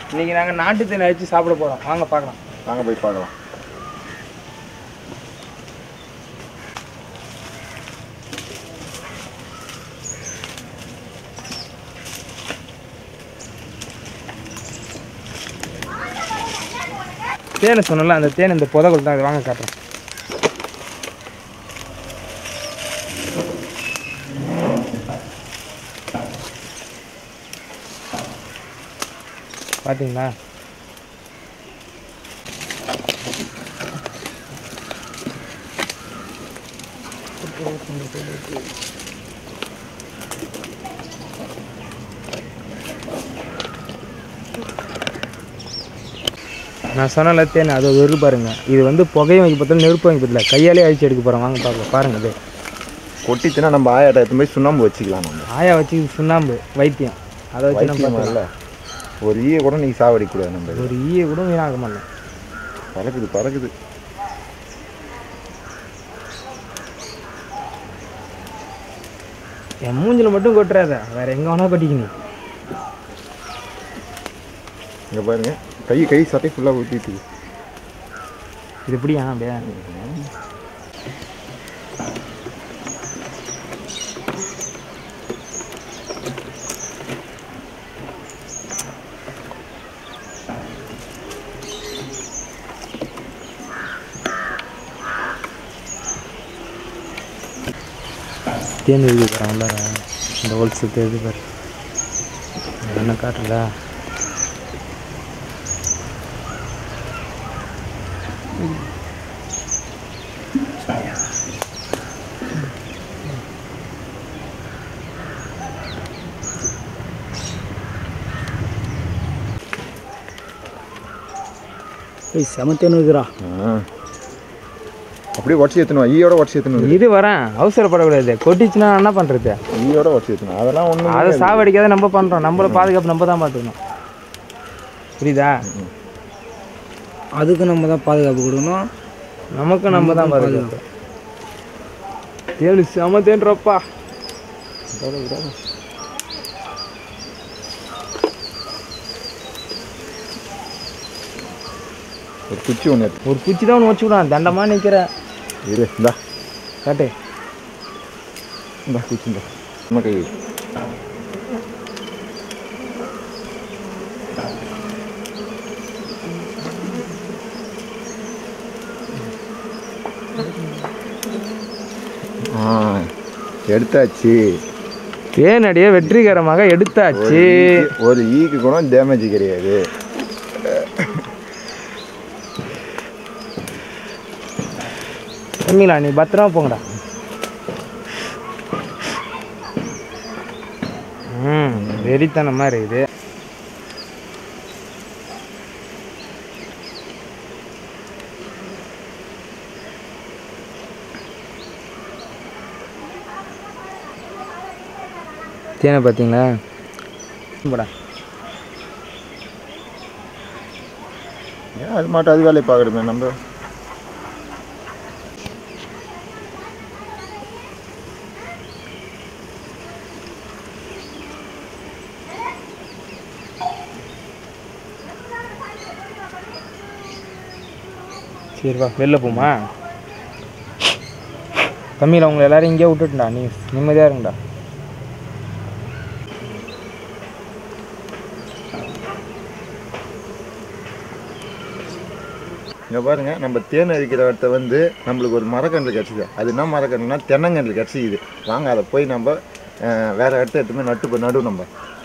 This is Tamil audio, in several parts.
இன்னைக்கு நாங்கள் நாட்டு தேனை அடித்து சாப்பிட போகிறோம் வாங்க பார்க்கலாம் வாங்க போய் பார்க்கலாம் தேனை சொன்னல அந்த தேன் இந்த புதகுள் தான் இது வாங்க காட்டுறேன் பார்த்தீங்களா நான் சொன்னல தேன் அது வெறு பாருங்க இது வந்து புகையும் வைக்க பத்தில நெருப்பு வைக்க பத்தில கையாலே அழிச்சு எடுக்க போகிறோம் வாங்க பார்க்கலாம் பாருங்க இது கொட்டிச்சுன்னா நம்ம ஆயாட்ட எடுத்து போய் சுண்ணாம்பு வச்சுக்கலாம் நம்ம ஆயா வச்சு சுண்ணாம்பு வைத்தியம் அதை வச்சு நம்ம வைத்தியம் பார்த்துக்கலாம். இல்ல ஒரு ஈய கூட நீ சாவடிக்கூடாது நம்ம இது. ஒரு ஈய கூட வீணாக மாட்டோம் பறக்குது பறக்குது என் மூஞ்சில மட்டும் கொட்டுறாத வேற எங்க வேணா கொட்டிக்கணும் இங்க பாருங்க கை கை சட்டை ஃபுல்லாக ஊற்றிட்டு இது எப்படியா அப்படியே தேன் இருக்கு பாரு உள்ளார இந்த ஹோல்ஸ் தேடி பாரு என்ன காட்டுல ஏய் செமத்தேன்னு இருக்கிறா அப்படியே உடச்சி ஏற்றணும் ஈயோட உடச்சி ஏற்றணும் இது வரேன் அவசரப்படக்கூடாது கொட்டிச்சுன்னா என்ன பண்றது ஈயோட உடச்சி ஏற்றணும் அதெல்லாம் ஒன்றும் அதை சாவடிக்காத நம்ம பண்றோம் நம்மள பாதுகாப்பு நம்ம தான் பார்த்துக்கணும் புரியுதா அதுக்கு நம்ம தான் பாதுகாப்பு கொடுக்கணும் நமக்கும் நம்ம தான் பாதுகாப்பு தேடு செம தேன்றப்பா ஒரு குச்சி ஒன்று எடுத்து ஒரு குச்சி தான் ஒன்று வச்சு விடான் தண்டமா நிக்கிற இரு இந்தா காட்டு இந்தா குச்சி இந்தா நம்ம கை வை. ஆ எடுத்தாச்சு தேனடியை வெற்றிகரமாக எடுத்தாச்சு ஒரு ஈக்கு- ஒரு ஈக்கு கூட டேமேஜ் கிடையாது உண்மைங்களா நீ பத்திரமா போங்கடா ம் வெறித்தனமாக இருக்குது தேனை பார்த்தீங்களா போடா ஏன் அது மாட்டும் அது வேலையை பார்க்கணுமே நம்ம சரி வா வெளில போமா தமிழ் அவங்கள எல்லாரும் இங்கேயே விட்டுட்டுடா நீ நிம்மதியாக இருங்கடா இங்கே பாருங்க நம்ம தேன் அரிக்கிற இடத்த வந்து நம்மளுக்கு ஒரு மரக்கன்று கிடச்சிது அது என்ன மரக்கன்றுனா தென்னங்கன்று கிடச்சிக்குது வாங்க அதை போய் நம்ம அஹ், வேற இடத்த எடுத்து போய் நட்டு நடு நம்ம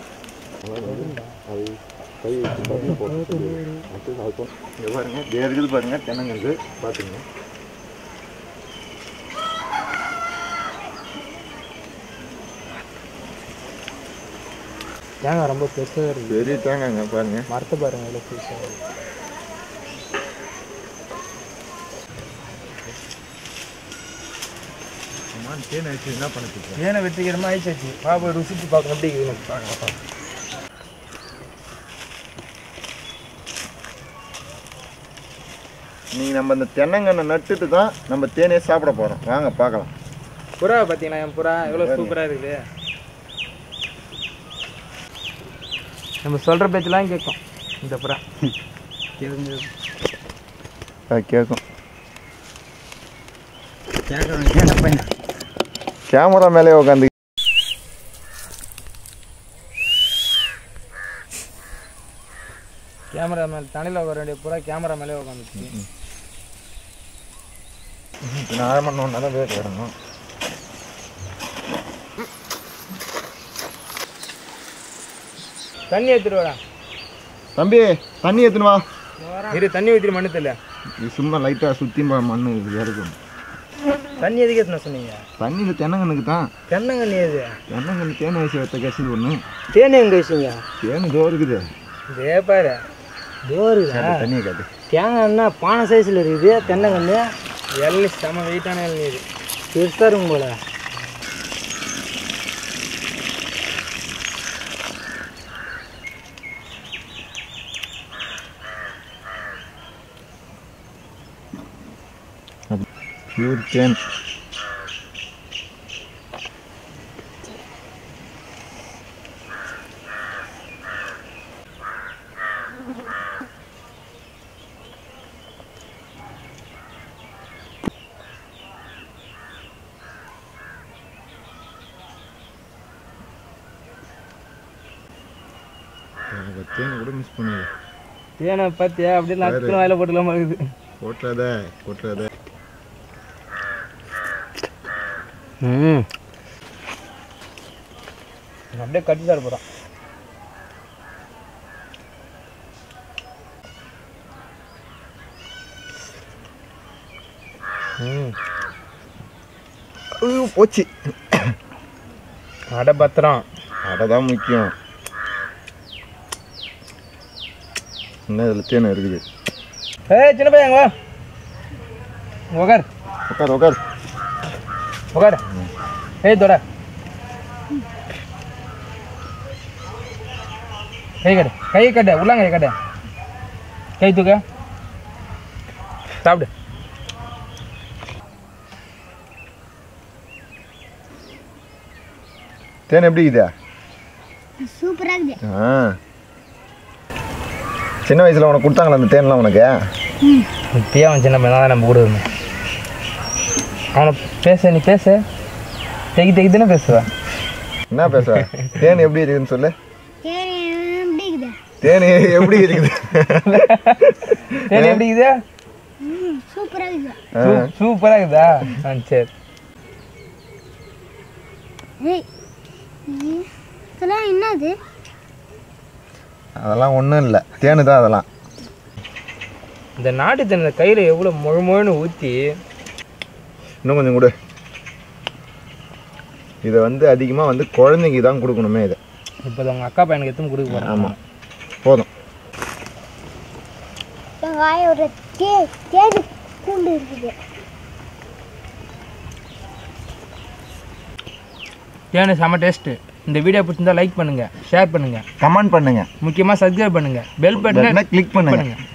இங்கே பாருங்க இதே இருக்குது பாருங்க தென்னங்கன்று பார்த்துங்க தேங்காய் ரொம்ப பெருசாக இருக்குது பெரிய தேங்காய்ங்க பாருங்க மரத்தை பாருங்க எவ்வளோ பெருசாக இருக்குது தேன் அரிசி என்ன பண்ணிட்டு ஏனை வெற்றிகரமாக ஆயிடுச்சு வா போய் ருசிச்சு பார்க்கணும் எப்படி இருக்குது பார்க்கலாம் நீங்கள் நம்ம இந்த தென்னங்கன்று நட்டுட்டு தான் நம்ம தேனே சாப்பிட போகிறோம் வாங்க பார்க்கலாம் புறா பார்த்தீங்களா என் புறா எவ்வளோ சூப்பராக இருக்குது நம்ம சொல்கிற பேச்செல்லாம் கேட்கும் இந்த புறா அது கேட்கும் கேட்குறேன் என்ன பையன் கேமரா மேலே உட்காந்து கேமரா மேலே தண்ணியில் உட்கார வேண்டிய புறா கேமரா மேலே உட்காந்துச்சு நான் அரை மணி நேரம் தான் வேறு வரணும் தண்ணி எடுத்துட்டு வாடா தம்பி தண்ணி எடுத்துன்னு வா இரு தண்ணி ஊற்றிட்டு மண்ணு தெரியல இது சும்மா லைட்டாக சுற்றி மண் இது இறக்கும் தண்ணி எதுக்கு எடுத்துன்னு சொன்னீங்க தண்ணியில் தென்னங்கண்ணுக்கு தான் தென்னங்கண்ணி எது தென்னங்கண்ணு தேன் வயசு வைத்த கசிது ஒன்று தேனி எங்கே வச்சுங்க தேன் இதோ இருக்குது இதே பாரு டோருதா காட்டு, தண்ணியை காட்டு தேங்காய்னா பானை சைஸில் இருக்குது தென்னங்கன்று எள்ளி செம வெயிட்டான எள்ளி இது பெருசாக இருக்கும் போல பியூர் தேன் எனக்கு தேன் கூட மிஸ் பண்ணிடு தேனை பார்த்தியா அப்படியே நக்கு வாயில போட்டுலாமா இருக்குது போட்டுறாத போட்டுறாத ம் அப்படியே கட்டி சாப்பிட போகிறான் ம் ஐயோ போச்சு அடை பத்திரம் அதான் முக்கியம் இன்னும் இதில் தேன் இருக்குது ஏய் சின்ன பையன் வா உக்கார் உட்கார் உட்கார் உக்கார் ஏய் தொட கை கட்டு கை கட்டு உள்ளாங்க கை கட்டு கை தூக்க சாப்பிடு தேன் எப்படி இருக்குதா சூப்பராக இருக்குது ஆ சின்ன வயசில் உனக்கு கொடுத்தாங்களா அந்த தேன்லாம் உனக்கு இப்பயே அவன் சின்ன பையன் தான் நம்ம கூட இருந்தேன் அவனை பேச நீ பேச தெகி தெகி தானே பேசுவா என்ன பேசுவ தேன் எப்படி இருக்குதுன்னு சொல்லு சரி எப்படி இருக்குது தேன் எப்படி இருக்குது சரி எப்படி இருக்குதா ம் சூப்பராக இருக்குது ஆ, சூப்பராக இருக்குதா ஆ சரி ஏய் ஏய், இதெல்லாம் என்னது அதெல்லாம் ஒன்றும் இல்லை தேனு தான் அதெல்லாம் இந்த நாட்டு தண்ணி கையில் எவ்வளோ முழு முழுன்னு ஊற்றி இன்னும் கொஞ்சம் கொடு இதை வந்து அதிகமாக வந்து குழந்தைக்கு தான் கொடுக்கணுமே இதை இப்போ உங்கள் அக்கா பையனுக்கு எத்தனை கொடுக்க போகிறேன் ஆமாம் போதும் என் வாயோட தே தேடி கூண்டு இருக்குது ஏன்னு செம்ம டேஸ்ட்டு இந்த வீடியோ பிடிச்சிருந்தா லைக் பண்ணுங்கள் ஷேர் பண்ணுங்கள் கமெண்ட் பண்ணுங்க முக்கியமாக சப்ஸ்கிரைப் பண்ணுங்கள் பெல் பட்டனை கிளிக் பண்ணுங்க பண்ணுங்கள்